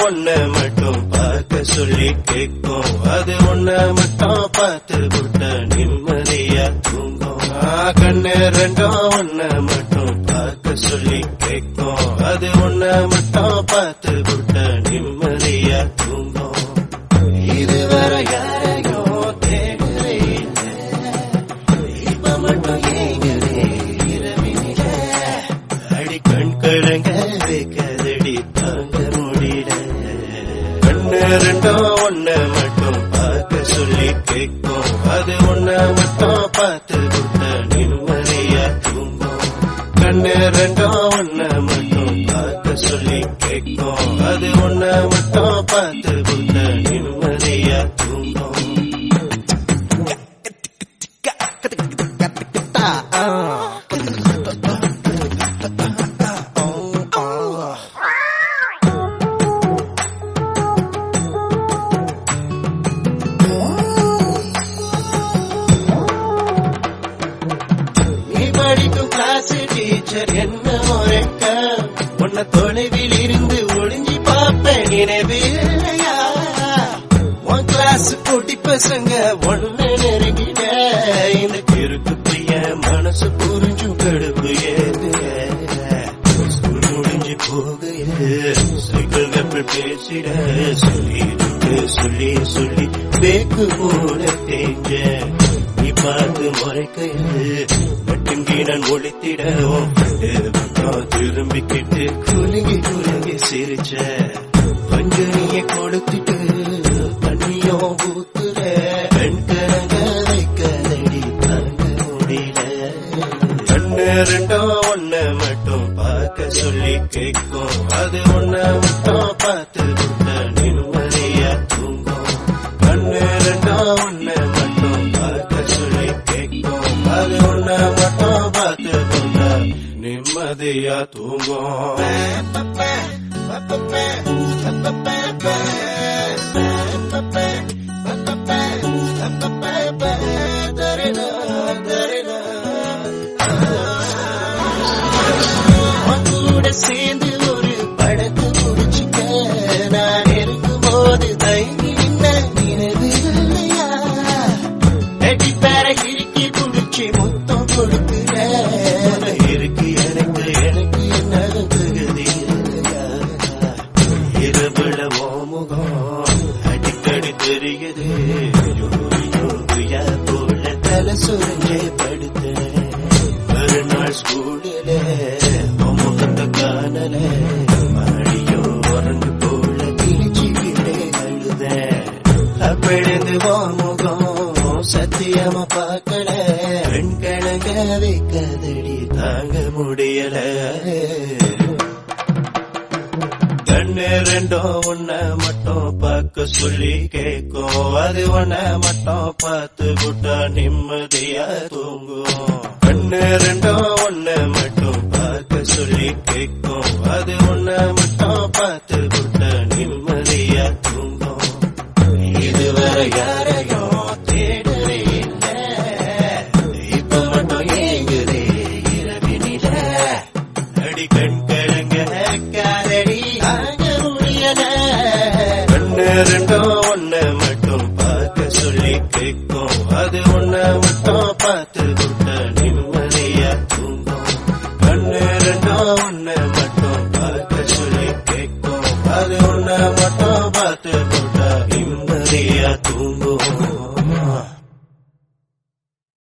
ஒன்ன மட்டும் பார்க்க சொல்லி கேட்கும் அது ஒன்ன மட்டும் பார்த்து விட்ட நிம்மதியா தூங்கும் ஆ, கண்ணு ரெண்டும் ஒன்ன மட்டும் பார்க்க சொல்லி கேட்கும் அது ஒன்ன மட்டும் பார்த்து விட்ட நிம்மதியா தூங்கும் இதுவரை யாரையோ தேடுறே இல்லை. இப்ப மட்டும் ஏங்குறே இரவினில. அடி கண் கலங்க வைக்கதடி தாங்க முடியல கண்ணு ரெண்டும் ஒன்ன மட்டும் பார்க்க சொல்லி கேட்கும் அது ஒன்ன மட்டும் பார்த்து விட்ட நிம்மதியா தூங்கும் கண்ணு ரெண்டும் ஒன்ன மட்டும் பார்க்க சொல்லி கேட்கும் அது ஒன்ன மட்டும் பார்த்து விட்ட நிம்மதியா தூங்கும் நீ படிக்கும் கிளாஸ் டீச்சர் என்ன முறைக்க உன்னை தொலைவில் இருந்து ஒளிஞ்சி பார்ப்பேன் நினைவில்லையா உன் கிளாஸ் குட்டி பசங்க ஒன்னு நெருங்கிட இந்த கிறுக்கு பையன் மனசு புரிஞ்சு கடுப்பு ஏது ஸ்கூல் முடிஞ்சு போகையில சைக்கிள் கப்பல் பேசிட சொல்லிட்டு சொல்லி சொல்லி பேக்கு போல தேஞ்ச நீ பார்த்து முறைக்கையில் மட்டுங்கி நான் ஒழித்திட உன் friend பக்கம் திரும்பிக்கிட்டு குலுங்கி குலுங்கி சிரிச்ச பஞ்சனிய கொடுத்துட்டு தண்ணியோ ஊத்துற பெண் கரங்க வைக்கதடி தாங்க முடியல கண்ணு ரெண்டும் ஒன்ன மட்டும் பார்க்க சொல்லி கேட்கும் அது ஒன்ன மட்டும் பார்த்து விட்ட நிம்மதியா தூங்கும் கண்ணு ரெண்டும் ஒன்ன மட்டும் பார்க்க சொல்லி கேட்கும் அது ஒன்ன மட்டும் பார்த்து விட்ட நிம்மதியா தூங்கும் கூட சேர்ந்து ஒரு படத்து முடிச்சுக்க நான் இருக்கும் போது தயங்கி நின்ன நினைவு இல்லையா அடி பேர இறுக்கி குடிச்சு முத்தம் கொடுக்குற இருக்கு எனக்கு எனக்கு என்ன தகுதி இல்லையா இரவுல ஓ முகம் அடிக்கடி தெரியுது யோகி யோகியா போல தலை சுரஞ்சே படுத்தேன் மறுநாள் ஸ்கூலில முகத்தை காணல மடியோ உறந்து போல கிழிச்சுக்கிட்டே அழுத அப்படிந்து ஓ முகம் சத்தியமா பார்க்கல பெண் கணங்க வைக்கதடி தாங்க முடியல கண்ணு ரெண்டும் உன்ன மட்டும் பார்க்க சொல்லி கேட்கும் அது உன்ன மட்டும் பார்த்து விட்டா நிம்மதியா தூங்கும் கண்ணு ரெண்டும் உன்ன மட்டும் பார்க்க சொல்லி கேட்கும் அது உன்ன மட்டும் பார்த்து விட்டா நிம்மதியா தூங்கும் இதுவரை யாரையும் தேடவே இல்லை இப்ப மட்டும் ஏங்குதே இரவினில அடி கண் கலங்க காதடி ஆக முடியல கண்ணு ரெண்டும் ஒன்ன மட்டும் பார்க்க சொல்லி கேட்கும் அது ஒன்ன மட்டும் பார்த்து விட்ட நிம்மதியா தூங்கும் கண்ணு ரெண்டும் ஒன்ன